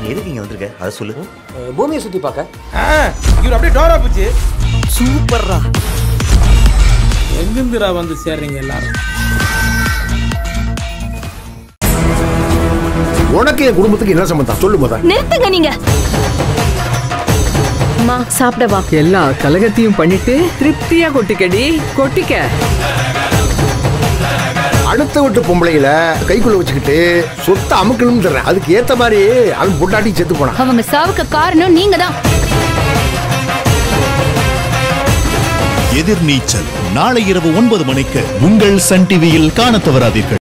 எதுக்கு இங்க வந்திருக்க அதை சொல்லு அஹ், பூமியை சுத்தி பார்க்க இவர் அப்படியே டோரா போச்சு சூப்பர்ரா எங்கிருந்துடா வந்து சேர்றீங்க எல்லாரும் உனக்கு என் குடும்பத்துக்கு என்ன சம்பந்தம் சொல்லு முத நிறுத்துங்க நீங்க அம்மா சாப்பிட வா எல்லா கலகத்தையும் பண்ணிட்டு திருப்தியா கொட்டிக்கடி கொட்டிக்க அடுத்த வீட்டு பொம்பளைகளை கைக்குள்ள வச்சுக்கிட்டு சொத்தை அமுக்கணும்னு தர்றேன் அதுக்கு ஏத்த மாதிரி அவன் பொண்டாட்டி செத்து போனான் அவங்க சாவுக்கு காரணம் நீங்க தான் எதிர்நீச்சல் நாளை இரவு ஒன்பது மணிக்கு உங்கள் சன் டிவியில் காணத் தவறாதீர்கள்